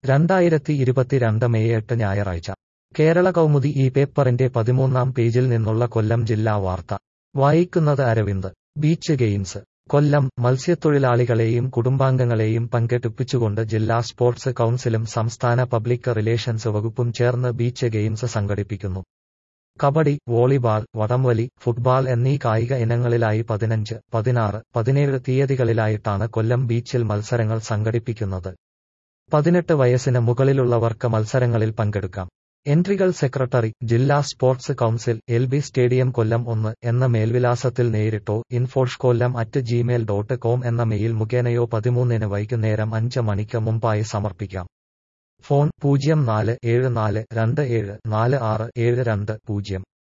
രണ്ടായിരത്തി ഇരുപത്തിരണ്ട് മെയ് എട്ട് ഞായറാഴ്ച കേരള കൗമുദി ഈ പേപ്പറിന്റെ പതിമൂന്നാം പേജിൽ നിന്നുള്ള കൊല്ലം ജില്ലാ വാർത്ത വായിക്കുന്നത് അരവിന്ദ് ബീച്ച് ഗെയിംസ് കൊല്ലം മത്സ്യത്തൊഴിലാളികളെയും കുടുംബാംഗങ്ങളെയും പങ്കെടുപ്പിച്ചുകൊണ്ട് ജില്ലാ സ്പോർട്സ് കൗൺസിലും സംസ്ഥാന പബ്ലിക് റിലേഷൻസ് വകുപ്പും ചേർന്ന് ബീച്ച് ഗെയിംസ് സംഘടിപ്പിക്കുന്നു കബഡി വോളിബാൾ വടംവലി ഫുട്ബാൾ എന്നീ കായിക ഇനങ്ങളിലായി പതിനഞ്ച് പതിനാറ് പതിനേഴ് തീയതികളിലായിട്ടാണ് കൊല്ലം ബീച്ചിൽ മത്സരങ്ങൾ സംഘടിപ്പിക്കുന്നത് പതിനെട്ട് വയസ്സിന് മുകളിലുള്ളവർക്ക് മത്സരങ്ങളിൽ പങ്കെടുക്കാം എൻട്രികൾ സെക്രട്ടറി ജില്ലാ sports council L B stadium Kollam ഒന്ന് എന്ന മേൽവിലാസത്തിൽ നേരിട്ടോ ഇൻഫോഷ് Kollam at Gmail dot com എന്ന മെയിൽ മുഖേനയോ പതിമൂന്നിന് വൈകുന്നേരം അഞ്ച് മണിക്ക് മുമ്പായി സമർപ്പിക്കാം ഫോൺ പൂജ്യം നാല് ഏഴ് നാല് രണ്ട് ഏഴ് നാല് ആറ് ഏഴ് രണ്ട് പൂജ്യം